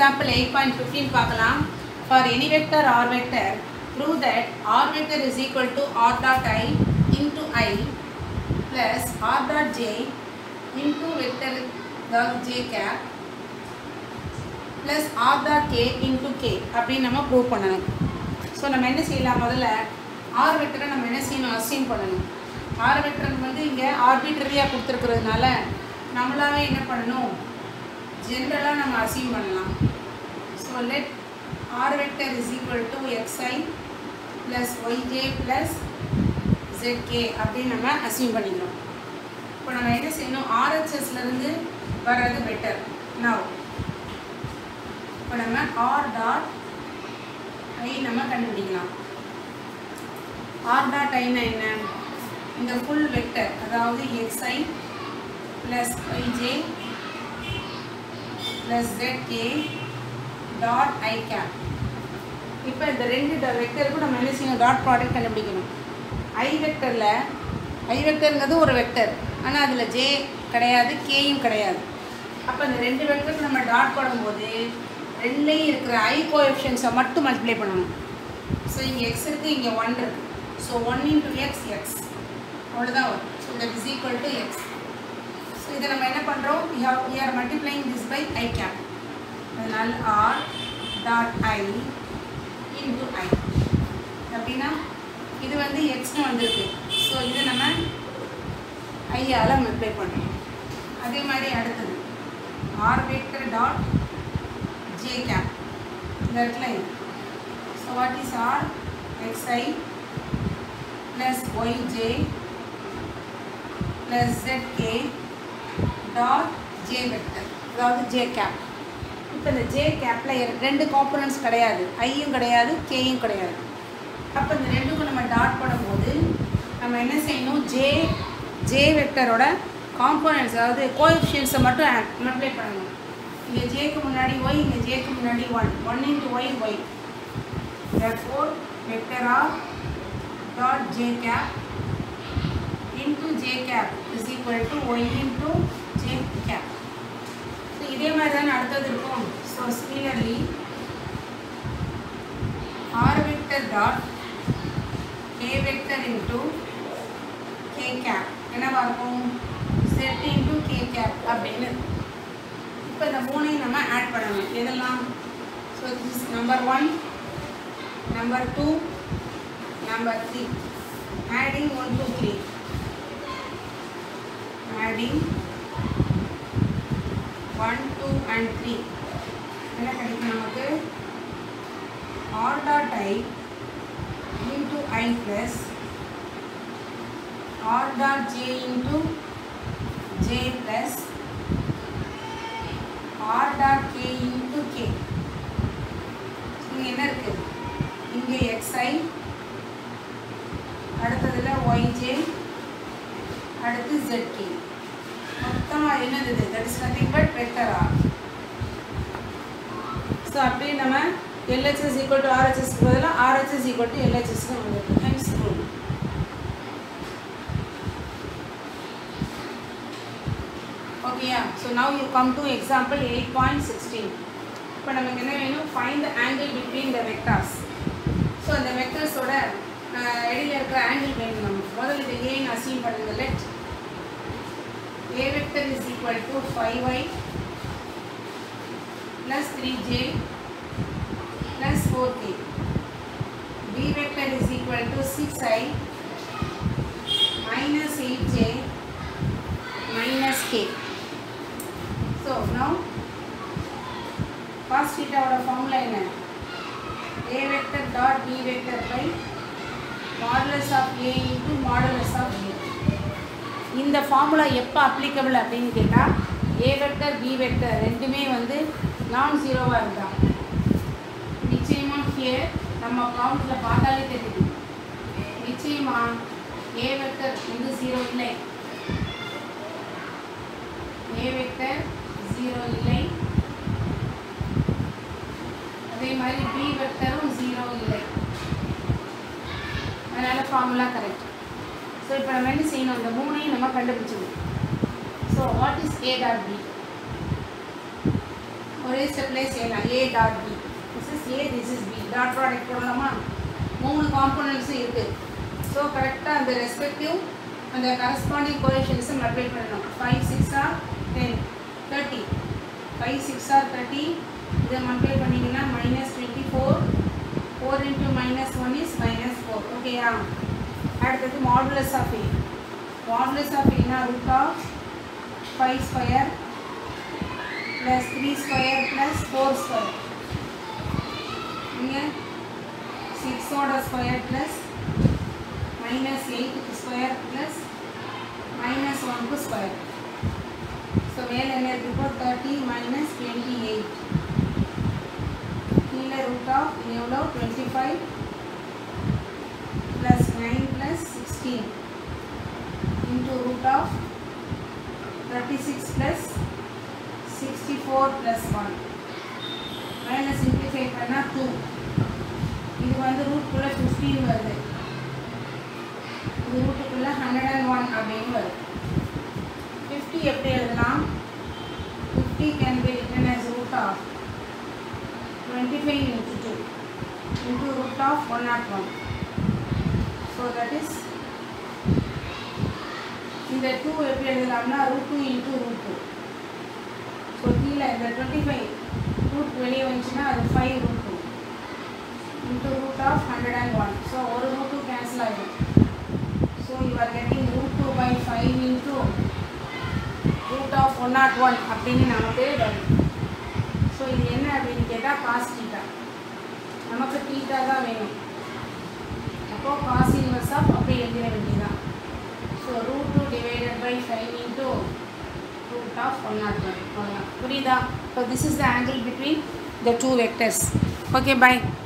example eight point fifteen பார்க்கலாம் for any vector r vector prove that r vector is equal to r dot i into i plus r dot j into vector j cap plus r dot k into k அப்படின்னு நம்ம prove பண்ணணும் so நம்ம என்ன செய்யலாம் முதல்ல R வெக்டரை நம்ம என்ன செய்யணும் அசீம் பண்ணணும் ஆர் வெக்டர் வந்து இங்கே ஆர்பிட்ரரியாக கொடுத்துருக்கிறதுனால நம்மளாவே என்ன பண்ணணும் ஜென்ரலாக நம்ம அசீம் பண்ணலாம் so let r vector is equal to x i plus y j plus z k அப்படின்னு நம்ம அசீம் பண்ணிக்கிறோம் இப்போ நம்ம என்ன செய்யணும் ஆர்ஹெச்எஸ்லேருந்து வர்றது பெட்டர் நவ் இப்போ நம்ம ஆர் டாட் ஐ நம்ம கண்டுபிடிக்கலாம் ஆர் டாட் ஐனா என்ன இந்த ஃபுல் வெக்டர் அதாவது x i plus y j plus z k dot i cap இப்போ இந்த ரெண்டு வெக்டருக்கும் நம்ம என்ன செய்யணும் டாட் ப்ராடக்ட் கண்டுபிடிக்கணும் ஐ வெக்டரில் ஐ வெக்டருங்கிறது ஒரு வெக்டர் ஆனால் அதில் ஜே கிடையாது கேயும் கிடையாது அப்போ இந்த ரெண்டு வெக்டருக்கு நம்ம டாட் போடும்போது ரெண்டுலேயும் இருக்கிற ஐ கோஎஃபிஷியன்ஸை மட்டும் மல்டிப்ளை பண்ணணும் ஸோ இங்கே எக்ஸ் இருக்குது இங்கே ஒன் இருக்குது so one into x x அவ்வளோதான் வரும் so that is equal to x so இதை நம்ம என்ன பண்ணுறோம் we have we are multiplying this by i cap அதனால் r dot i into i அப்படின்னா இது வந்து எக்ஸ்னு வந்திருக்கு ஸோ இதை நம்ம ஐயால் மல்டிப்ளை பண்ணுறோம் அதே மாதிரி அடுத்தது r vector dot j cap இந்த இடத்துல so what is r x i plus y j plus z k dot j vector அதாவது ஜே கேப் இப்போ இந்த ஜே கேப்பில் ரெண்டு காம்பனன்ட்ஸ் கிடையாது ஐயும் கிடையாது கேயும் கிடையாது அப்போ இந்த ரெண்டுக்கும் நம்ம டாட் போடும்போது நம்ம என்ன செய்யணும் ஜே ஜே வெக்டரோட காம்பனன்ட்ஸ் அதாவது கோஎஃபிஷியன்ஸை மட்டும் மல்டிப்ளை பண்ணணும் இங்கே ஜேக்கு முன்னாடி ஒய் இங்கே ஜேக்கு முன்னாடி one one into y y therefore vector of dot j cap into j cap is equal to y into j cap so இதே மாதிரி தானே அடுத்தது இருக்கும் so similarly r vector dot k vector into k cap என்னவா இருக்கும் z into k cap அப்படின்னு இப்போ இந்த மூணையும் நம்ம ஆட் பண்ணணும் எதெல்லாம் so this number one number 2 number 3 adding 1 to 3 adding 1 2 and 3 என்ன கிடைக்கும் நமக்கு r dot i into i plus r dot j into j plus r dot k into k இங்கே என்ன இருக்குது இங்கே எக்ஸ்ஐ அடுத்ததில் ஒய்ஜே அடுத்து ஜெட்கே மொத்தமாக என்னது இது that is nothing but vector r so அப்படியே நம்ம எல்ஹெச்எஸ் ஈக்குவல் டு ஆர்ஹெச்எஸ்க்கு பதிலாக ஆர்ஹெச்எஸ் ஈக்குவல் டு எல்ஹெச்எஸ்க்கு வந்துருக்கு ஹென்ஸ் ப்ரூவ் ஓகேயா so now you come to example eight point sixteen இப்போ நமக்கு என்ன வேணும் find the angle between the vectors so அந்த வெக்டர்ஸோட இடையில இருக்கிற ஆங்கிள் வேணும் நமக்கு முதல்ல இதை ஏன்னு அசீம் பண்ணுங்க let a vector is equal to five y plus three j plus four k b vector is equal to six i minus eight j minus k so no cos தீட்டாவோட formula என்ன a vector dot b vector by modulus of a into modulus of b இந்த formula எப்போ applicable அப்படின்னு கேட்டால் ஏ vector B vector ரெண்டுமே வந்து நான் ஜீரோவாக இருந்தா நிச்சயமாக ஹியர் நம்ம கவுண்டில் பார்த்தாலே தெரியுது நிச்சயமாக ஏ வெக்டர் வந்து ஜீரோ இல்லை ஏ வெக்டர் ஜீரோ இல்லை அதே மாதிரி பி வெக்டரும் ஜீரோ இல்லை அதனால் ஃபார்முலா கரெக்ட் ஸோ இப்போ நம்ம என்ன செய்யணும் இந்த மூணையும் நம்ம கண்டுபிடிச்சிடணும் so what is a dot b ஒரே ஸ்டெப்லேயே செய்யலாம் a dot b this is a this is b dot product போடலாமா மூணு காம்போனன்ட்ஸும் இருக்குது ஸோ கரெக்டாக அந்த ரெஸ்பெக்டிவ் அந்த கரஸ்பாண்டிங் கோஎஷன்ஸை மல்டிப்ளை பண்ணணும் five six are ten thirty five six are thirty இதை மல்டிப்ளை பண்ணிங்கன்னா minus twenty four four into minus one is minus four ஓகேயா அடுத்தது modulus of a modulus of ஏனா root of five square plus three square plus four square இங்கே சிக்ஸோட square plus minus எயிட்டுக்கு square plus minus ஒன்க்கு square so மேலே என்ன இருக்கு இப்போ தேர்ட்டி மைனஸ் டுவெண்ட்டி எயிட் கீழே ரூட் ஆஃப் எவ்வளோ twenty five plus nine plus sixteen into root of thirty six plus sixty four plus one மேலே சிம்பிளிஃபை பண்ணால் டூ இது வந்து ரூட்குள்ளே ஃபிஃப்டீன் வருது இது ரூட்டுக்குள்ளே ஹண்ட்ரட் அண்ட் ஒன் அப்படின்னு வருது ஃபிஃப்டி எப்படி எழுதலாம் fifty can be written as root of twenty five into two into root of one not one so that is இந்த டூ எப்படி எழுதலாம்னா root two into root two so கீழே இந்த twenty five root வெளியே வந்துச்சுன்னா அது five root two into root of hundred and one so ஒரு root two cancel ஆகிடும் so you are getting root two by five into root of one not one அப்படின்னு நமக்கு வரும் ஸோ இது என்ன அப்படின்னு கேட்டால் காஸ் டீட்டா நமக்கு டீட்டா தான் வேணும் அப்போது காஸ் இன்வர்ஸ் ஆஃப் அப்படி எழுதிட வேண்டியதான் so root two divided by five into root of 101 அவ்வளோதான் புரியுதா so this is the angle between the two vectors okay by